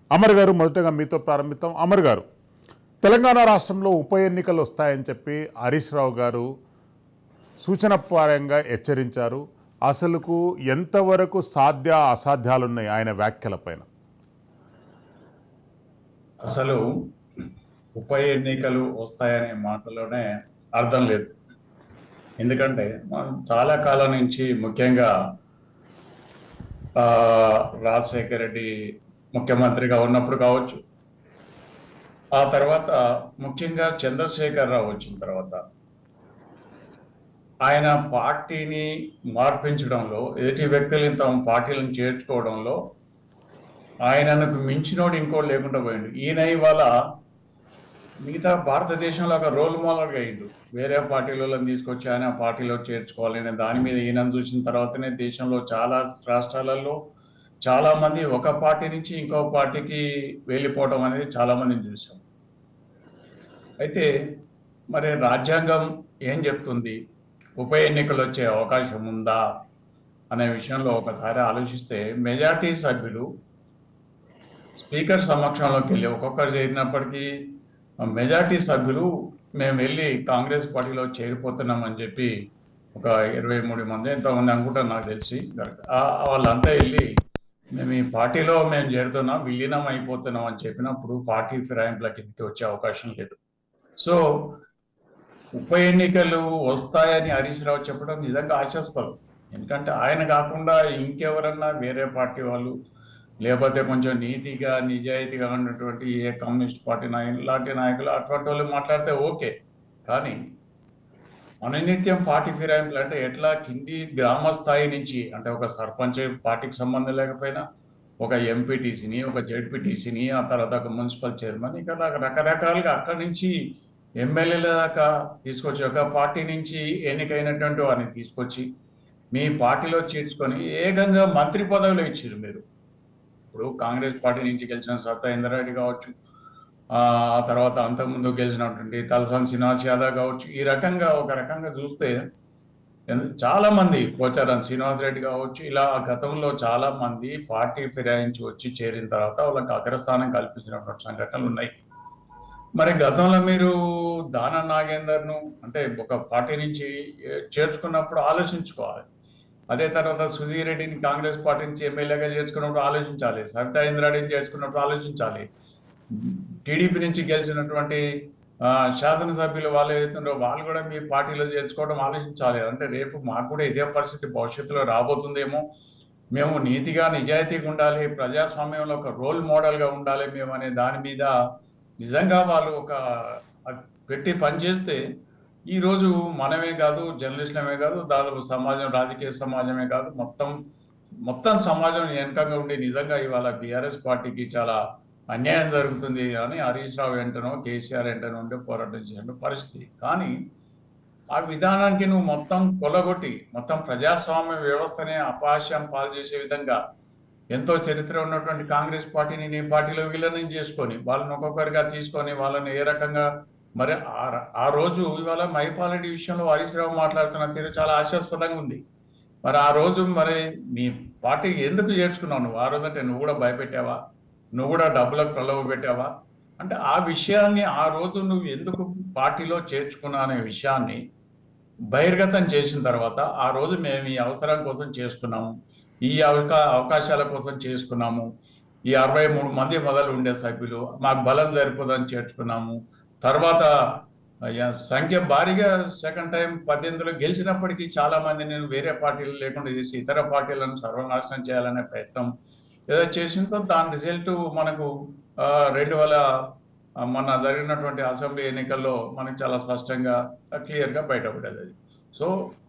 అమర్ గారు మొదటగా మీతో ప్రారంభిద్దాం అమర్ గారు తెలంగాణ రాష్ట్రంలో ఉప ఎన్నికలు వస్తాయని చెప్పి హరీష్ రావు గారు సూచనపరంగా హెచ్చరించారు అసలుకు ఎంతవరకు సాధ్య అసాధ్యాలు ఉన్నాయి ఆయన వ్యాఖ్యలపైన అసలు ఉప ఎన్నికలు వస్తాయనే మాటలోనే అర్థం లేదు ఎందుకంటే మనం చాలా కాలం నుంచి ముఖ్యంగా ఆ, రాజశేఖర రెడ్డి ముఖ్యమంత్రిగా ఉన్నప్పుడు కావచ్చు ఆ తర్వాత ముఖ్యంగా చంద్రశేఖర్ రావు వచ్చిన తర్వాత ఆయన పార్టీని మార్పించడంలో ఎదుటి వ్యక్తులను తమ పార్టీలను చేర్చుకోవడంలో ఆయనకు మించినోడు ఇంకోటి లేకుండా పోయిండు ఈయన ఇవాళ మిగతా భారతదేశంలో ఒక రోల్ మోడల్గా అయ్యిండు వేరే పార్టీలలో తీసుకొచ్చి ఆయన ఆ పార్టీలో చేర్చుకోవాలనే దాని మీద ఈయన చూసిన తర్వాతనే దేశంలో చాలా రాష్ట్రాలలో చాలా మంది ఒక పార్టీ నుంచి ఇంకో పార్టీకి వెళ్ళిపోవడం అనేది చాలా మందిని చూసాం అయితే మరి రాజ్యాంగం ఏం చెప్తుంది ఉప ఎన్నికలు వచ్చే అవకాశం ఉందా అనే విషయంలో ఒకసారి ఆలోచిస్తే మెజార్టీ సభ్యులు స్పీకర్ సమక్షంలోకి వెళ్ళి ఒక్కొక్కరు చేరినప్పటికీ మెజార్టీ సభ్యులు మేము వెళ్ళి కాంగ్రెస్ పార్టీలో చేరిపోతున్నామని చెప్పి ఒక ఇరవై మూడు మంది ఎంతమంది అనుకుంటారు నాకు తెలిసి ఆ- వాళ్ళంతా వెళ్ళి మేము ఈ పార్టీలో మేము చేరుతున్నాం విలీనం అయిపోతున్నాం అని చెప్పినప్పుడు పార్టీ ఫిరాయింపుల కిందకి వచ్చే అవకాశం లేదు సో ఉప ఎన్నికలు వస్తాయని హరీష్ రావు చెప్పడం నిజంగా ఆశాస్పదం ఎందుకంటే ఆయన కాకుండా ఇంకెవరన్నా వేరే పార్టీ వాళ్ళు లేకపోతే కొంచెం నీతిగా నిజాయితీగా ఉన్నటువంటి ఏ కమ్యూనిస్ట్ పార్టీ నాయకులు లాంటి నాయకులు అటువంటి వాళ్ళు మాట్లాడితే ఓకే కానీ అనునిత్యం పార్టీ ఫిరాయింపులు అంటే ఎట్లా కింది గ్రామ స్థాయి నుంచి అంటే ఒక సర్పంచ్ పార్టీకి సంబంధం లేకపోయినా ఒక ఎంపీటీసీని ఒక జెడ్పీటీసీని ఆ తర్వాత ఒక మున్సిపల్ చైర్మన్ ఇక రక- రకరకాలుగా అక్కడి నుంచి ఎమ్మెల్యేల దాకా తీసుకొచ్చి ఒక పార్టీ నుంచి ఎన్నికైనటువంటి వారిని తీసుకొచ్చి మీ పార్టీలో చేర్చుకొని ఏకంగా మంత్రి పదవిలో ఇచ్చారు మీరు ఇప్పుడు కాంగ్రెస్ పార్టీ నుంచి గెలిచిన సత్తా ఇంద్రారెడ్డి కావచ్చు ఆ ఆ తర్వాత అంతకుముందు గెలిచినటువంటి తలసాని శ్రీనివాస్ యాదవ్ కావచ్చు ఈ రకంగా ఒక రకంగా చూస్తే ఎన్- చాలా మంది పోచారం శ్రీనివాస్ రెడ్డి కావచ్చు ఇలా గతంలో చాలా మంది పార్టీ ఫిరాయించి వచ్చి చేరిన తర్వాత వాళ్ళకి అగ్రస్థానం కల్పించినటువంటి సంఘటనలు ఉన్నాయి మరి గతంలో మీరు దాన నాగేందర్ను అంటే ఒక పార్టీ నుంచి ఏ, చేర్చుకున్నప్పుడు ఆలోచించుకోవాలి అదే తర్వాత సుధీర్ రెడ్డిని కాంగ్రెస్ పార్టీ నుంచి ఎమ్మెల్యేగా చేర్చుకున్నప్పుడు ఆలోచించాలి సవితా ఇంద్రారెడ్డిని చేర్చుకున్నప్పుడు ఆలోచించాలి టీడీపీ నుంచి గెలిచినటువంటి ఆ, శాసనసభ్యులు వాళ్ళు ఏదైతుందో వాళ్ళు కూడా మీ పార్టీలో చేర్చుకోవడం ఆలోచించాలి అంటే రేపు మాకు కూడా ఇదే పరిస్థితి భవిష్యత్తులో రాబోతుందేమో మేము నీతిగా నిజాయితీగా ఉండాలి ప్రజాస్వామ్యంలో ఒక రోల్ మోడల్గా ఉండాలి మేము అనే దాని మీద నిజంగా వాళ్ళు ఒక అది పెట్టి పనిచేస్తే ఈరోజు మనమే కాదు జర్నలిస్టులమే కాదు దాదాపు సమాజం రాజకీయ సమాజమే కాదు మొత్తం మొత్తం సమాజం వెనకంగా ఉండి నిజంగా ఇవాళ బీఆర్ఎస్ పార్టీకి చాలా అన్యాయం జరుగుతుంది అని హరీష్ రావు వెంటనో కేసీఆర్ వెంటనో ఉండే పోరాటం చేసిన పరిస్థితి కానీ ఆ విధానానికి నువ్వు మొత్తం కొలగొట్టి మొత్తం ప్రజాస్వామ్య వ్యవస్థనే అపాస్యం పాలు చేసే విధంగా ఎంతో చరిత్ర ఉన్నటువంటి కాంగ్రెస్ పార్టీని నీ పార్టీలో విలీనం చేసుకొని వాళ్ళని ఒక్కొక్కరిగా తీసుకొని వాళ్ళని ఏ రకంగా మరి ఆ ర- ఆ రోజు ఇవాళ మైపాలరెడ్డి విషయంలో హరీష్ రావు మాట్లాడుతున్న తీరు చాలా ఆశాస్పదంగా ఉంది మరి ఆ రోజు మరి నీ పార్టీ ఎందుకు చేర్చుకున్నావు నువ్వు ఆ రోజు అంటే నువ్వు కూడా భయపెట్టావా నువ్వు కూడా డబ్బులకు ప్రలోభ పెట్టావా అంటే ఆ విషయాన్ని ఆ రోజు నువ్వు ఎందుకు పార్టీలో చేర్చుకున్నా అనే విషయాన్ని బహిర్గతం చేసిన తర్వాత ఆ రోజు మేము ఈ అవసరం కోసం చేసుకున్నాము ఈ అవకా అవకాశాల కోసం చేసుకున్నాము ఈ అరవై మూడు మంది మొదలు ఉండే సభ్యులు మాకు బలం సరిపోదని చేర్చుకున్నాము తర్వాత అయ్యా, సంఖ్య భారీగా సెకండ్ టైం పద్దెనిమిదిలో గెలిచినప్పటికీ చాలా మంది నేను వేరే పార్టీలు లేకుండా చేసి ఇతర పార్టీలను సర్వనాశనం చేయాలనే ప్రయత్నం ఏదో చేసిందో దాని రిజల్ట్ మనకు ఆ, రెండు వేల ఆ, మొన్న జరిగినటువంటి అసెంబ్లీ ఎన్నికల్లో మనకు చాలా స్పష్టంగా క్లియర్గా బయటపడేది అది సో